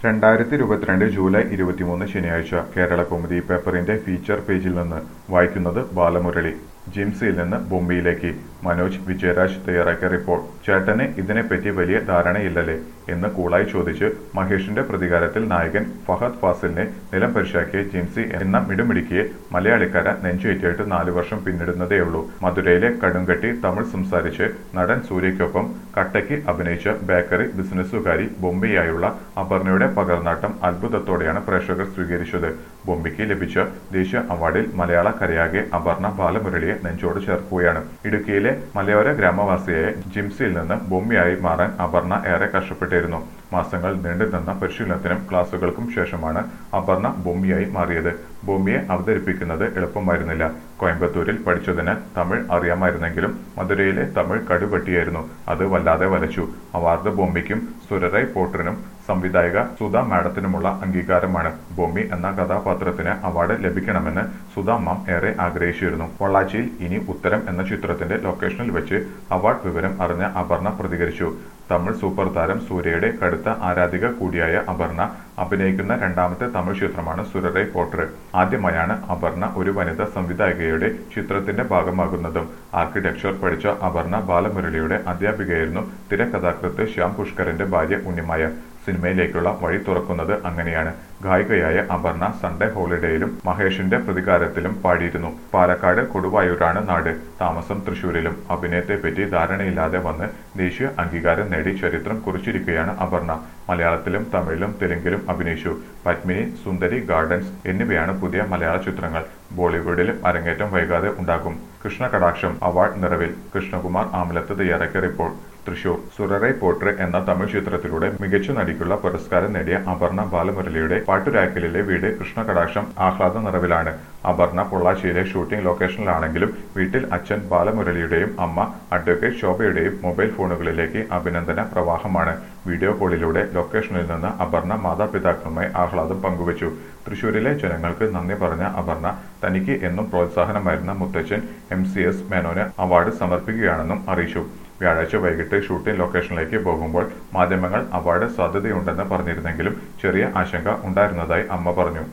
രണ്ടായിരത്തി ഇരുപത്തിരണ്ട് ജൂലൈ ഇരുപത്തിമൂന്ന് ശനിയാഴ്ച കേരളകൗമുദി പേപ്പറിന്റെ ഫീച്ചർ പേജിൽ നിന്ന് വായിക്കുന്നത് ബാലമുരളി ജിംസിയിൽ നിന്ന് ബൊംബെയിലേക്ക് മനോജ് വിജയരാജ് തയ്യാറാക്കിയ റിപ്പോർട്ട് ചേട്ടന് ഇതിനെപ്പറ്റി വലിയ ധാരണയില്ലല്ലേ എന്ന് കൂളായി ചോദിച്ച് മഹേഷിന്റെ പ്രതികാരത്തിൽ നായകൻ ഫഹദ് ഫാസിലിനെ നിലം പരിശാക്കിയ ജിംസി എന്ന മിടുമിടുക്കിയെ മലയാളിക്കര നെഞ്ചുയേറ്റിയിട്ട് നാലു വർഷം പിന്നിടുന്നതേയുള്ളൂ മധുരയിലെ കടുങ്കട്ടി തമിഴ് സംസാരിച്ച് നടൻ സൂര്യയ്ക്കൊപ്പം കട്ടയ്ക്ക് അഭിനയിച്ച ബേക്കറി ബിസിനസ്സുകാരി ബൊംബെയായുള്ള അപർണയുടെ പകർന്നാട്ടം അത്ഭുതത്തോടെയാണ് പ്രേക്ഷകർ സ്വീകരിച്ചത് ബൊംബെക്ക് ലഭിച്ച ദേശീയ അവാർഡിൽ മലയാള കരയാകെ അപർണ ബാലമുരളിയെ നെഞ്ചോട് ചേർക്കുകയാണ് ഇടുക്കിയിലെ മലയോര ഗ്രാമവാസിയായ ജിംസിയിൽ നിന്ന് ബൊംബെയായി മാറാൻ അപർണ ഏറെ കഷ്ടപ്പെട്ടിരുന്നു മാസങ്ങൾ നീണ്ടുനിന്ന പരിശീലനത്തിനും ക്ലാസുകൾക്കും ശേഷമാണ് അപർണ ബൊംബെയായി മാറിയത് ബൊംബെയെ അവതരിപ്പിക്കുന്നത് എളുപ്പമായിരുന്നില്ല കോയമ്പത്തൂരിൽ പഠിച്ചതിന് തമിഴ് അറിയാമായിരുന്നെങ്കിലും മധുരയിലെ തമിഴ് കടുപട്ടിയായിരുന്നു അത് വല്ലാതെ വലച്ചു അവാർഡ് ബൊംബെയ്ക്കും സുരറൈ പോട്ടറിനും സംവിധായക സുധ മാഡത്തിനുമുള്ള അംഗീകാരമാണ് ബൊമ്മി എന്ന കഥാപാത്രത്തിന് അവാർഡ് ലഭിക്കണമെന്ന് സുധ മാം ഏറെ ആഗ്രഹിച്ചിരുന്നു പൊള്ളാച്ചിയിൽ ഇനി ഉത്തരം എന്ന ചിത്രത്തിന്റെ ലൊക്കേഷനിൽ വെച്ച് അവാർഡ് വിവരം അറിഞ്ഞ അപർണ പ്രതികരിച്ചു തമിഴ് സൂപ്പർ താരം സൂര്യയുടെ കടുത്ത ആരാധിക കൂടിയായ അപർണ അഭിനയിക്കുന്ന രണ്ടാമത്തെ തമിഴ് ചിത്രമാണ് സുരറൈ പോട്ടർ ആദ്യമായാണ് അപർണ ഒരു വനിതാ സംവിധായികയുടെ ചിത്രത്തിന്റെ ഭാഗമാകുന്നതും ആർക്കിടെക്ചർ പഠിച്ച അപർണ ബാലമുരളിയുടെ അധ്യാപികയായിരുന്നു തിരക്കഥാകൃത്ത് ശ്യാം പുഷ്കറിന്റെ ഭാര്യ ഉണ്ണിമായ സിനിമയിലേക്കുള്ള വഴി തുറക്കുന്നത് അങ്ങനെയാണ് ഗായികയായ അപർണ സൺഡേ ഹോളിഡേയിലും മഹേഷിന്റെ പ്രതികാരത്തിലും പാടിയിരുന്നു പാലക്കാട് കൊടുവായൂരാണ് നാട് താമസം തൃശൂരിലും അഭിനയത്തെപ്പറ്റി ധാരണയില്ലാതെ വന്ന് ദേശീയ അംഗീകാരം നേടി ചരിത്രം കുറിച്ചിരിക്കുകയാണ് അപർണ മലയാളത്തിലും തമിഴിലും തെലുങ്കിലും അഭിനയിച്ചു പത്മിനി സുന്ദരി ഗാർഡൻസ് എന്നിവയാണ് പുതിയ മലയാള ചിത്രങ്ങൾ ബോളിവുഡിലും അരങ്ങേറ്റം വൈകാതെ ഉണ്ടാകും കൃഷ്ണ കടാക്ഷം അവാർഡ് നിറവിൽ കൃഷ്ണകുമാർ ആമലത്ത് തയ്യാറാക്കിയ റിപ്പോർട്ട് തൃശൂർ സുരറൈ പോട്ടർ എന്ന തമിഴ് ചിത്രത്തിലൂടെ മികച്ച നടിക്കുള്ള പുരസ്കാരം നേടിയ അപർണ ബാലമുരളിയുടെ പാട്ടുരാക്കലിലെ വീട് കൃഷ്ണകടാക്ഷം ആഹ്ലാദ നിറവിലാണ് അപർണ പൊള്ളാച്ചിയിലെ ഷൂട്ടിംഗ് ലൊക്കേഷനിലാണെങ്കിലും വീട്ടിൽ അച്ഛൻ ബാലമുരളിയുടെയും അമ്മ അഡ്വക്കേറ്റ് ശോഭയുടെയും മൊബൈൽ ഫോണുകളിലേക്ക് അഭിനന്ദന പ്രവാഹമാണ് വീഡിയോ കോളിലൂടെ ലൊക്കേഷനിൽ നിന്ന് അപർണ മാതാപിതാക്കളുമായി ആഹ്ലാദം പങ്കുവച്ചു തൃശൂരിലെ ജനങ്ങൾക്ക് നന്ദി പറഞ്ഞ അപർണ തനിക്ക് എന്നും പ്രോത്സാഹനമായിരുന്ന മുത്തച്ഛൻ എം സി എസ് മേനോന് അവാർഡ് സമർപ്പിക്കുകയാണെന്നും അറിയിച്ചു വ്യാഴാഴ്ച വൈകിട്ട് ഷൂട്ടിംഗ് ലൊക്കേഷനിലേക്ക് പോകുമ്പോൾ മാധ്യമങ്ങൾ അവാർഡ് സാധ്യതയുണ്ടെന്ന് പറഞ്ഞിരുന്നെങ്കിലും ചെറിയ ആശങ്ക ഉണ്ടായിരുന്നതായി അമ്മ പറഞ്ഞു